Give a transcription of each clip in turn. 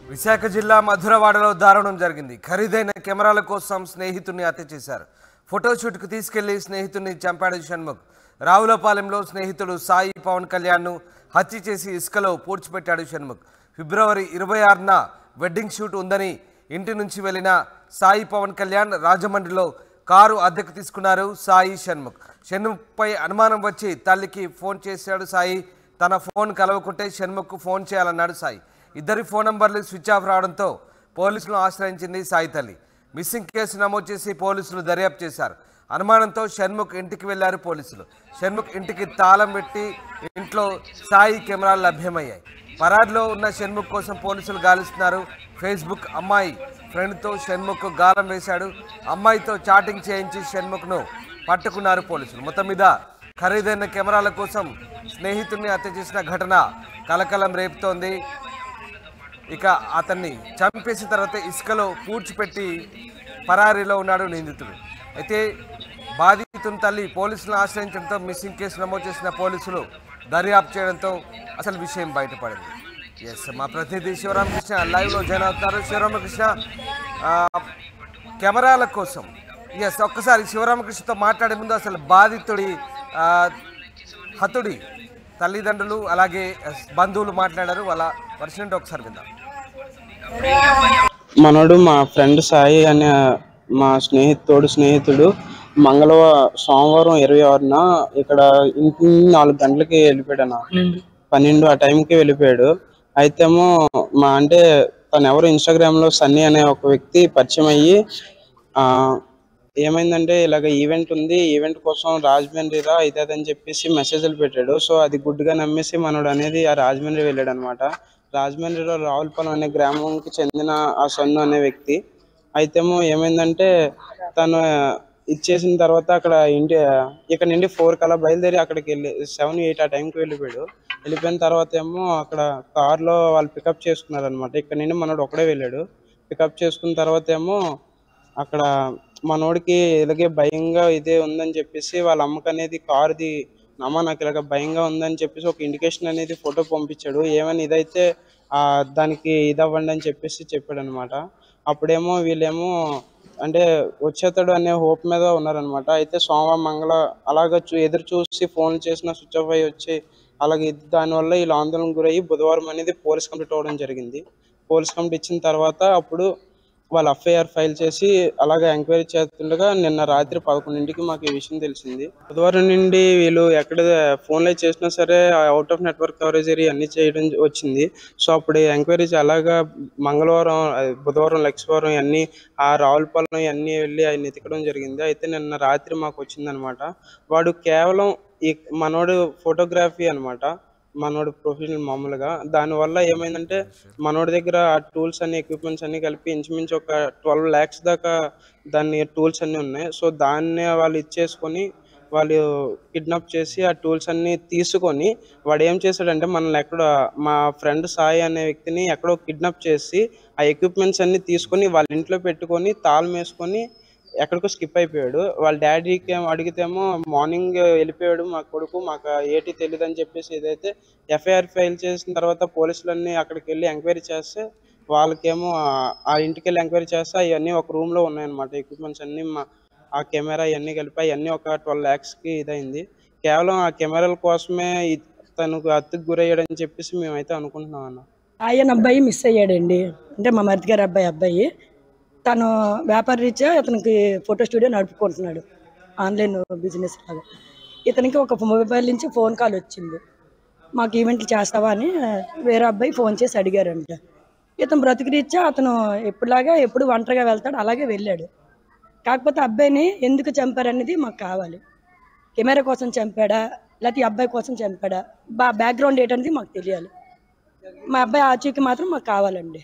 విశాఖ జిల్లా మధురవాడలో దారుణం జరిగింది ఖరీదైన కెమెరాల కోసం స్నేహితుడిని హత్య చేశారు ఫోటోషూట్కు తీసుకెళ్లి స్నేహితుడిని చంపాడు షణ్ముఖ్ రావులపాలెంలో స్నేహితుడు సాయి పవన్ కళ్యాణ్ను హత్య చేసి ఇసుకలో పూడ్చిపెట్టాడు షణ్ముఖ్ ఫిబ్రవరి ఇరవై ఆరున వెడ్డింగ్ షూట్ ఉందని ఇంటి నుంచి వెళ్లిన సాయి పవన్ కళ్యాణ్ రాజమండ్రిలో కారు అద్దెకు తీసుకున్నారు సాయి షణ్ముఖ్ షణ్ముఖ్పై అనుమానం వచ్చి తల్లికి ఫోన్ చేశాడు సాయి తన ఫోన్ కలవకుంటే షణ్ముఖ్కు ఫోన్ చేయాలన్నాడు సాయి ఇద్దరి ఫోన్ నంబర్లు స్విచ్ ఆఫ్ రావడంతో పోలీసులను ఆశ్రయించింది సాయి తల్లి మిస్సింగ్ కేసు నమోదు చేసి పోలీసులు దర్యాప్తు చేశారు అనుమానంతో షణ్ముఖ్ ఇంటికి వెళ్లారు పోలీసులు షణ్ముఖ్ ఇంటికి తాళం పెట్టి ఇంట్లో సాయి కెమెరాలు లభ్యమయ్యాయి పరాడ్లో ఉన్న షణ్ముఖ్ కోసం పోలీసులు గాలిస్తున్నారు ఫేస్బుక్ అమ్మాయి ఫ్రెండ్తో షణ్ముఖ్ గాలం వేశాడు అమ్మాయితో చాటింగ్ చేయించి షణ్ముఖ్ను పట్టుకున్నారు పోలీసులు మొత్తం మీద ఖరీదైన కెమెరాల కోసం స్నేహితుడిని హత్య చేసిన ఘటన కలకలం రేపుతోంది ఇక అతన్ని చంపేసిన తర్వాత ఇసుకలో పూడ్చిపెట్టి పరారీలో ఉన్నాడు నిందితుడు అయితే బాధితుని తల్లి పోలీసులను ఆశ్రయించడంతో మిస్సింగ్ కేసు నమోదు చేసిన పోలీసులు దర్యాప్తు చేయడంతో అసలు విషయం బయటపడింది ఎస్ మా ప్రతినిధి శివరామకృష్ణ లైవ్లో జాయిన్ అవుతున్నారు శివరామకృష్ణ ఆ, కెమెరాల కోసం ఎస్ ఒక్కసారి శివరామకృష్ణతో మాట్లాడే ముందు అసలు బాధితుడి ఆ, హతుడి తల్లిదండ్రులు అలాగే బంధువులు మాట్లాడారు వాళ్ళ వర్షం ఏంటో ఒకసారి విందాం మనోడు మా ఫ్రెండ్ సాయి అనే మా స్నేహితుడు స్నేహితుడు మంగళవారం సోమవారం ఇరవై ఆరున ఇక్కడ ఇంటి నుంచి నాలుగు గంటలకి వెళ్ళిపోయాడు అన్న పన్నెండు ఆ టైంకి వెళ్ళిపోయాడు అయితేమో మా అంటే తను ఎవరు ఇన్స్టాగ్రామ్ లో సన్నీ అనే ఒక వ్యక్తి పరిచయం అయ్యి ఆ ఏమైందంటే ఇలాగ ఈవెంట్ ఉంది ఈవెంట్ కోసం రాజమండ్రి రా ఇది అది అని చెప్పేసి మెసేజ్లు పెట్టాడు సో అది గుడ్డుగా నమ్మేసి మనోడు అనేది ఆ రాజమండ్రి వెళ్ళాడు అనమాట రాజమండ్రిలో రావులపాలెం అనే గ్రామంకి చెందిన ఆ సన్ను అనే వ్యక్తి అయితేమో ఏమైందంటే తను ఇచ్చేసిన తర్వాత అక్కడ ఇంటి ఇక్కడ నుండి ఫోర్ కల్లా బయలుదేరి అక్కడికి వెళ్ళి సెవెన్ ఎయిట్ ఆ టైంకి వెళ్ళిపోయాడు వెళ్ళిపోయిన తర్వాత ఏమో అక్కడ కార్లో వాళ్ళు పికప్ చేసుకున్నారు అనమాట ఇక్కడ నుండి మనోడు ఒకడే వెళ్ళాడు పికప్ చేసుకున్న తర్వాత ఏమో అక్కడ మనోడికి ఇలాగే భయంగా ఇదే ఉందని చెప్పేసి వాళ్ళ అమ్మకి అనేది కారుది అమ్మ నాకు ఇలాగ భయంగా ఉందని చెప్పేసి ఒక ఇండికేషన్ అనేది ఫోటో పంపించాడు ఏమని ఇదైతే ఆ దానికి ఇది అవ్వండి అని చెప్పేసి చెప్పాడు అనమాట అప్పుడేమో వీళ్ళేమో అంటే వచ్చేతాడు అనే హోప్ మీద ఉన్నారనమాట అయితే సోమవారం మంగళ అలాగ చూ ఎదురు చూసి ఫోన్ చేసిన స్విచ్ ఆఫ్ అయ్యి వచ్చి అలాగే ఇది దానివల్ల వీళ్ళు ఆందోళన గురయ్యి బుధవారం అనేది పోలీస్ కంప్లీట్ అవ్వడం జరిగింది పోలీస్ కంప్లీట్ ఇచ్చిన తర్వాత అప్పుడు వాళ్ళు ఎఫ్ఐఆర్ ఫైల్ చేసి అలాగే ఎంక్వైరీ చేస్తుండగా నిన్న రాత్రి పదకొండింటికి మాకు ఈ విషయం తెలిసింది బుధవారం నుండి వీళ్ళు ఎక్కడ ఫోన్లో చేసినా సరే out of network coverage area అన్ని చేయడం వచ్చింది సో అప్పుడు ఎంక్వైరీ అలాగా మంగళవారం అది బుధవారం లక్ష్మీవారం అన్ని ఆ రావులపాలెం అన్ని వెళ్ళి ఆయన ఎతకడం జరిగింది అయితే నిన్న రాత్రి మాకు వచ్చిందనమాట వాడు కేవలం ఈ మనోడు ఫోటోగ్రఫీ అన్నమాట మనోడు ప్రొఫెషనల్ మామూలుగా దానివల్ల ఏమైందంటే మనోడి దగ్గర ఆ టూల్స్ అన్ని ఎక్విప్మెంట్స్ అన్ని కలిపి ఇంచుమించు ఒక ట్వెల్వ్ ల్యాక్స్ దాకా దాన్ని టూల్స్ అన్ని ఉన్నాయి సో దాన్ని వాళ్ళు ఇచ్చేసుకొని వాళ్ళు కిడ్నాప్ చేసి ఆ టూల్స్ అన్ని తీసుకొని వాడు ఏం చేశాడంటే మనల్ని ఎక్కడ మా ఫ్రెండ్ సాయి అనే వ్యక్తిని ఎక్కడో కిడ్నాప్ చేసి ఆ ఎక్విప్మెంట్స్ అన్ని తీసుకొని వాళ్ళ ఇంట్లో పెట్టుకొని తాళం వేసుకొని ఎక్కడికో స్కిప్ అయిపోయాడు వాళ్ళ డాడీకి ఏమో అడిగితేమో మార్నింగ్ వెళ్ళిపోయాడు మా కొడుకు మాకు ఏటి తెలియదు అని చెప్పేసి ఏదైతే ఎఫ్ఐఆర్ ఫైల్ చేసిన తర్వాత పోలీసులన్నీ అక్కడికి వెళ్ళి ఎంక్వైరీ చేస్తే వాళ్ళకేమో ఆ- ఆ ఇంటికి వెళ్ళి ఎంక్వైరీ చేస్తే అవన్నీ ఒక రూమ్ లో ఉన్నాయన్నమాట ఎక్విప్మెంట్స్ అన్ని మా ఆ కెమెరా ఇవన్నీ కలిపి అవన్నీ ఒక ట్వెల్వ్ ల్యాక్స్ కి ఇదైంది కేవలం ఆ కెమెరాల కోసమే ఈ- తనకు అత్తుకు గురయ్యాడని చెప్పేసి మేమైతే అనుకుంటున్నాం అన్న ఆయన అబ్బాయి మిస్ అయ్యాడండి అంటే మా మరిది గారి అబ్బాయి అబ్బాయి తను వ్యాపార రీత్యా ఇతనికి ఫోటో స్టూడియో నడుపుకుంటున్నాడు ఆన్లైన్ బిజినెస్ లాగా ఇతనికి ఒక మొబైల్ నుంచి ఫోన్ కాల్ వచ్చింది మాకు ఈవెంట్లు చేస్తావా అని వేరే అబ్బాయి ఫోన్ చేసి అడిగారంట ఇతను బ్రతుకు రీత్యా అతను ఎప్పుడులాగా ఎప్పుడు ఒంటరిగా వెళ్తాడు అలాగే వెళ్ళాడు కాకపోతే అబ్బాయిని ఎందుకు చంపారనేది మాకు కావాలి కెమెరా కోసం చంపాడా లేకపోతే ఈ అబ్బాయి కోసం చంపాడా బా బ్యాక్గ్రౌండ్ ఏంటనేది మాకు తెలియాలి మా అబ్బాయి ఆచూకీ మాత్రం మాకు కావాలండి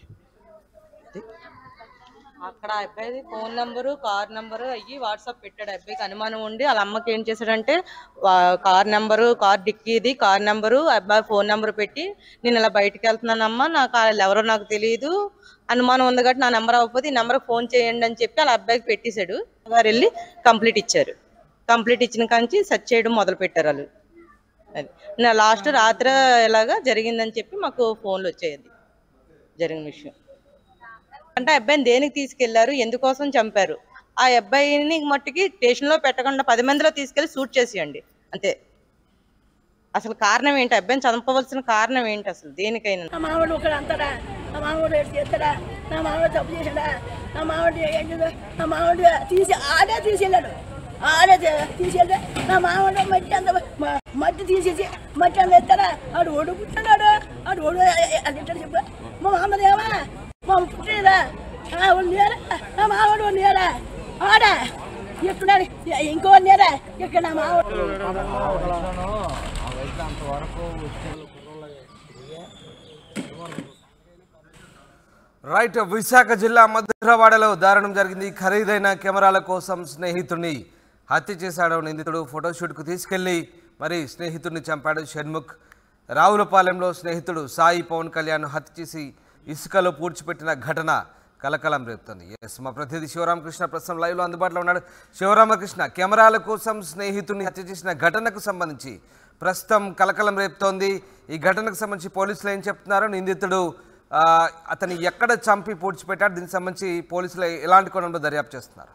అక్కడ ఆ అబ్బాయిది ఫోన్ నంబరు కార్ నంబరు అయ్యి వాట్సాప్ పెట్టాడు ఆ అబ్బాయికి అనుమానం ఉండి వాళ్ళ అమ్మకి ఏం చేశాడంటే వా- కార్ నంబరు కార్ డిక్కీది కార్ నంబరు అబ్బాయి ఫోన్ నంబర్ పెట్టి నేను ఇలా బయటికి వెళ్తున్నానమ్మా నాకు వాళ్ళు ఎవరో నాకు తెలియదు అనుమానం ఉంది కాబట్టి నా నెంబర్ అవ్వకపోతే ఈ నెంబర్కి ఫోన్ చేయండి అని చెప్పి వాళ్ళ అబ్బాయికి పెట్టేశాడు వారు వెళ్ళి కంప్లీట్ ఇచ్చారు కంప్లీట్ ఇచ్చిన కాంచి సెర్చ్ చేయడం మొదలు పెట్టారు వాళ్ళు అది నా లాస్ట్ రాత్రి ఇలాగా జరిగిందని చెప్పి మాకు ఫోన్లు వచ్చాయి అది జరిగిన విషయం అంటే ఆ అబ్బాయిని దేనికి తీసుకెళ్లారు ఎందుకోసం చంపారు ఆ అబ్బాయిని మట్టుకి స్టేషన్ లో పెట్టకుండా పది మందిలో తీసుకెళ్లి షూట్ చేసేయండి అంతే అసలు కారణం ఏంటి అబ్బాయిని చంపవలసిన కారణం ఏంటి అసలు దేనికైనా నా మామిడి ఒకడు అంటాడా నా మామిడి ఏడు చేస్తాడా నా మామిడి తప్పు చేశాడా నా మామిడి ఏం చేద్దా నా మామిడి తీసి ఆడే తీసేళ్ళాడు ఆడే తీ- తీసుకెళ్తే నా మామిడి మట్టి అంత మ- మట్టి తీసేసి మట్టి అంత ఎత్తాడా ఆడు ఓడు పుట్టినాడు ఆడు ఓడు అది ఎట్టాడు చెప్పు మా మామది ఏమా మా పుట్టినరా ఉండేరా నా మామిడి ఉండేరా ఆడా ఎక్కడాడు ఇంకో ఉండేరా ఇక్కడ నా మామిడి రైట్ విశాఖ జిల్లా మధురవాడలో దారుణం జరిగింది ఖరీదైన కెమెరాల కోసం స్నేహితుడిని హత్య చేశాడు నిందితుడు ఫోటోషూట్కు తీసుకెళ్లి మరి స్నేహితుడిని చంపాడు షణ్ముఖ్ రావులపాలెంలో స్నేహితుడు సాయి పవన్ కళ్యాణ్ హత్య చేసి ఇసుకలో పూడ్చిపెట్టిన ఘటన కలకలం రేపుతుంది ఎస్ మా ప్రతినిధి శివరామకృష్ణ ప్రస్తుతం లైవ్లో అందుబాటులో ఉన్నాడు శివరామకృష్ణ కెమెరాల కోసం స్నేహితుడిని హత్య చేసిన ఘటనకు సంబంధించి ప్రస్తుతం కలకలం రేపుతోంది ఈ ఘటనకు సంబంధించి పోలీసులు ఏం చెప్తున్నారు నిందితుడు ఆ, అతన్ని ఎక్కడ చంపి పూడ్చిపెట్టాడు దీనికి సంబంధించి పోలీసులు ఎలాంటి కోణంలో దర్యాప్తు చేస్తున్నారు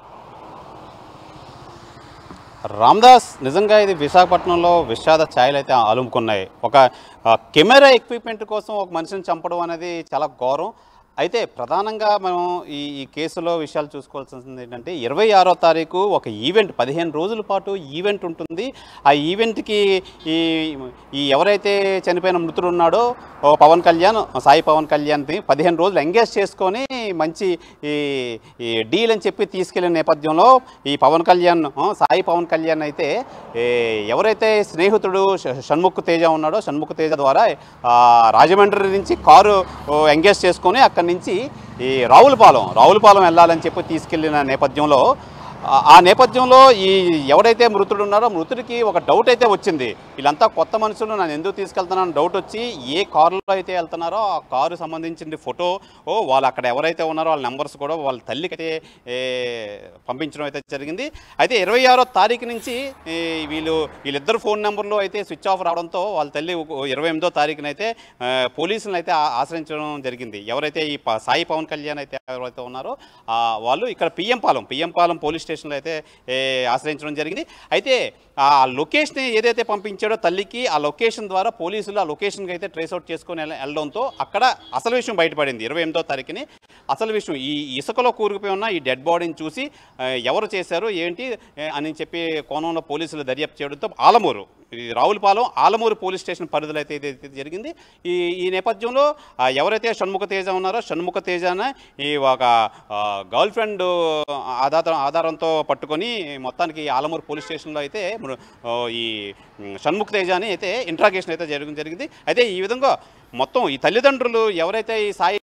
రామ్దాస్ నిజంగా ఇది విశాఖపట్నంలో విషాద ఛాయలు అయితే అలుముకున్నాయి ఒక ఆ, కెమెరా ఎక్విప్మెంట్ కోసం ఒక మనిషిని చంపడం అనేది చాలా ఘోరం అయితే ప్రధానంగా మనం ఈ ఈ కేసులో విషయాలు చూసుకోవాల్సింది ఏంటంటే ఇరవై ఆరో తారీఖు ఒక ఈవెంట్ పదిహేను రోజుల పాటు ఈవెంట్ ఉంటుంది ఆ ఈవెంట్కి ఈ ఈ ఎవరైతే చనిపోయిన మృతుడు ఉన్నాడో ఓ పవన్ కళ్యాణ్ సాయి పవన్ కళ్యాణ్ని పదిహేను రోజులు ఎంగేజ్ చేసుకొని మంచి ఈ ఈ డీల్ అని చెప్పి తీసుకెళ్లిన నేపథ్యంలో ఈ పవన్ కళ్యాణ్ ఆ, సాయి పవన్ కళ్యాణ్ అయితే ఏ, ఎవరైతే స్నేహితుడు ష- షణ్ముఖ్ తేజ ఉన్నాడో షణ్ముఖ్ తేజ ద్వారా ఆ, రాజమండ్రి నుంచి కారు ఓ, ఎంగేజ్ చేసుకొని అక్కడి నుంచి ఈ రావులపాలెం రావులపాలెం వెళ్ళాలని చెప్పి తీసుకెళ్లిన నేపథ్యంలో ఆ- ఆ నేపథ్యంలో ఈ ఎవడైతే మృతుడు ఉన్నారో మృతుడికి ఒక డౌట్ అయితే వచ్చింది వీళ్ళంతా కొత్త మనుషులు నన్ను ఎందుకు తీసుకెళ్తున్నాను డౌట్ వచ్చి ఏ కారులో అయితే వెళ్తున్నారో ఆ కారు సంబంధించిన ఫోటో ఓ వాళ్ళు అక్కడ ఎవరైతే ఉన్నారో వాళ్ళ నెంబర్స్ కూడా వాళ్ళ తల్లికి అయితే ఏ, పంపించడం అయితే జరిగింది అయితే ఇరవై ఆరో తారీఖు నుంచి ఈ వీళ్ళు వీళ్ళిద్దరు ఫోన్ నెంబర్లు అయితే స్విచ్ ఆఫ్ రావడంతో వాళ్ళ తల్లి ఇరవై ఎనిమిదో తారీఖున అయితే ఆ, పోలీసులను అయితే ఆ- ఆశ్రయించడం జరిగింది ఎవరైతే ఈ ప- సాయి పవన్ కళ్యాణ్ అయితే ఎవరైతే ఉన్నారో ఆ, వాళ్ళు ఇక్కడ PM Palem PM Palem police స్టేషన్లో అయితే ఏ, ఆశ్రయించడం జరిగింది అయితే ఆ లొకేషన్ ఏదైతే పంపించాడో తల్లికి ఆ లొకేషన్ ద్వారా పోలీసులు ఆ లొకేషన్కి అయితే ట్రేస్ అవుట్ చేసుకొని వెళ్ళ- వెళ్ళడంతో అక్కడ అసలు విషయం బయటపడింది ఇరవై ఎనిమిదో తారీఖుని అసలు విషయం ఈ ఇసుకలో కూరుకుపోయి ఉన్న ఈ డెడ్ బాడీని చూసి ఆ, ఎవరు చేశారు ఏంటి ఏ, అని చెప్పి కోణంలో పోలీసులు దర్యాప్తు చేయడంతో ఆలమూరు ఈ రావులపాలెం ఆలమూరు పోలీస్ స్టేషన్ పరిధిలో అయితే ఇది ఇది జరిగింది ఈ ఈ నేపథ్యంలో ఆ, ఎవరైతే షణ్ముఖ తేజ ఉన్నారో షణ్ముఖ తేజన ఈ ఒక గర్ల్ ఫ్రెండ్ ఆధారం ఆధారంతో పట్టుకొని మొత్తానికి ఆలమూరు పోలీస్ స్టేషన్లో అయితే మన, ఆ, ఈ ఉమ్, షణ్ముఖ తేజాని అయితే ఇంట్రాగేషన్ అయితే జరగడం జరిగింది అయితే ఈ విధంగా మొత్తం ఈ తల్లిదండ్రులు ఎవరైతే ఈ సాయి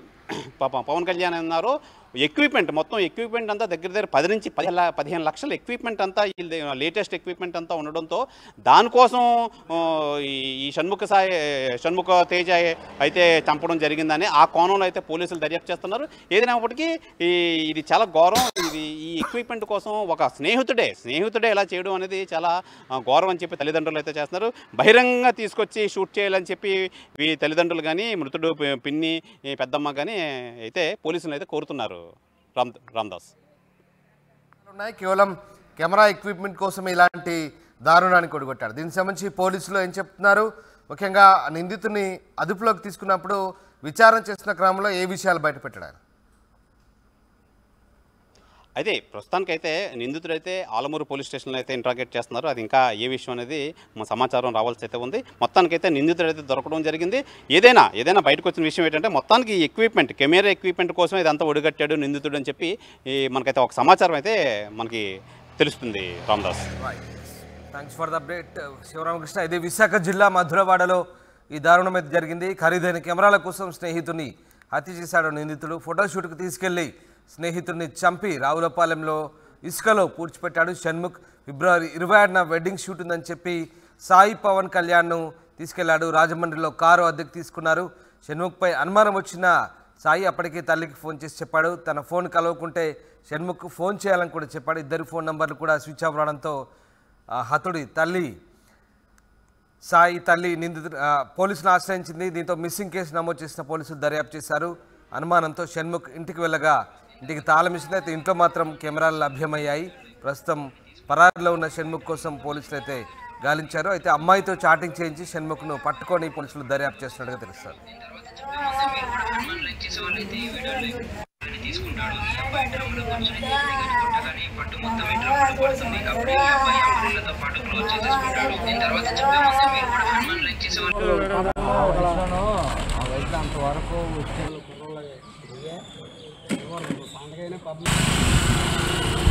పాపం పవన్ కళ్యాణ్ ఉన్నారో ఎక్విప్మెంట్ మొత్తం ఎక్విప్మెంట్ అంతా దగ్గర దగ్గర పది నుంచి పదిహేను ల- పదిహేను లక్షల ఎక్విప్మెంట్ అంతా లేటెస్ట్ ఎక్విప్మెంట్ అంతా ఉండడంతో దానికోసం ఆ, ఈ ఈ షణ్ముఖ సాయి షణ్ముఖ తేజ అయితే చంపడం జరిగిందని ఆ కోణంలో అయితే పోలీసులు దర్యాప్తు చేస్తున్నారు ఏదైనప్పటికీ ఈ ఇది చాలా ఘోరం ఇది ఈ ఎక్విప్మెంట్ కోసం ఒక స్నేహితుడే స్నేహితుడే ఇలా చేయడం అనేది చాలా ఆ, ఘోరం అని చెప్పి తల్లిదండ్రులు అయితే చేస్తున్నారు బహిరంగంగా తీసుకొచ్చి షూట్ చేయాలని చెప్పి ఈ తల్లిదండ్రులు కానీ మృతుడు పి- పిన్ని ఈ పెద్దమ్మ కానీ అయితే పోలీసులు అయితే కోరుతున్నారు రామ్ రామ్దాస్ ఉన్నాయి కేవలం కెమెరా ఎక్విప్మెంట్ కోసం ఇలాంటి దారుణానికి కొడుగొట్టాడు దీనికి సంబంధించి పోలీసులు ఏం చెప్తున్నారు ముఖ్యంగా నిందితుని అదుపులోకి తీసుకున్నప్పుడు విచారణ చేస్తున్న క్రమంలో ఏ విషయాలు బయటపెట్టాడు ఆయన అయితే ప్రస్తుతానికైతే నిందితుడైతే ఆలమూరు పోలీస్ స్టేషన్లో అయితే ఇంట్రాగేట్ చేస్తున్నారు అది ఇంకా ఏ విషయం అనేది మా సమాచారం రావాల్సి అయితే ఉంది మొత్తానికైతే నిందితుడైతే దొరకడం జరిగింది ఏదైనా ఏదైనా బయటకు వచ్చిన విషయం ఏంటంటే మొత్తానికి ఈ ఎక్విప్మెంట్ కెమెరా ఎక్విప్మెంట్ కోసం ఇదంతా ఒడిగట్టాడు నిందితుడు అని చెప్పి ఈ మనకైతే ఒక సమాచారం అయితే మనకి తెలుస్తుంది Ramdas thanks for the update Shivaramakrishna ఇది విశాఖ జిల్లా మధురవాడలో ఈ దారుణం అయితే జరిగింది ఖరీదైన కెమెరాల కోసం స్నేహితుడిని హత్య చేశాడు నిందితుడు ఫోటోషూట్కు తీసుకెళ్లి స్నేహితుడిని చంపి రావులపాలెంలో ఇసుకలో పూడ్చిపెట్టాడు షణ్ముఖ్ ఫిబ్రవరి ఇరవై ఆరున వెడ్డింగ్ షూట్ ఉందని చెప్పి సాయి పవన్ కళ్యాణ్ను తీసుకెళ్లాడు రాజమండ్రిలో కారు అద్దెకు తీసుకున్నారు షణ్ముఖ్పై అనుమానం వచ్చిన సాయి అప్పటికే తల్లికి ఫోన్ చేసి చెప్పాడు తన ఫోన్ కలవకుంటే షణ్ముఖ్ ఫోన్ చేయాలని కూడా చెప్పాడు ఇద్దరి ఫోన్ నంబర్లు కూడా స్విచ్ ఆఫ్ రావడంతో ఆ హతుడి తల్లి సాయి తల్లి నిందితు ఆ, పోలీసులు ఆశ్రయించింది దీంతో మిస్సింగ్ కేసు నమోదు చేసిన పోలీసులు దర్యాప్తు చేశారు అనుమానంతో షణ్ముఖ్ ఇంటికి వెళ్ళగా ఇంటికి తాళం ఇచ్చింది అయితే ఇంట్లో మాత్రం కెమెరాలు లభ్యమయ్యాయి ప్రస్తుతం పరారిలో ఉన్న షణ్ముఖ్ కోసం పోలీసులు అయితే గాలించారు అయితే అమ్మాయితో చాటింగ్ చేయించి షణ్ముఖ్ను పట్టుకొని పోలీసులు దర్యాప్తు చేస్తున్నట్టుగా తెలుస్తారు పండగైనా పబ్లిక్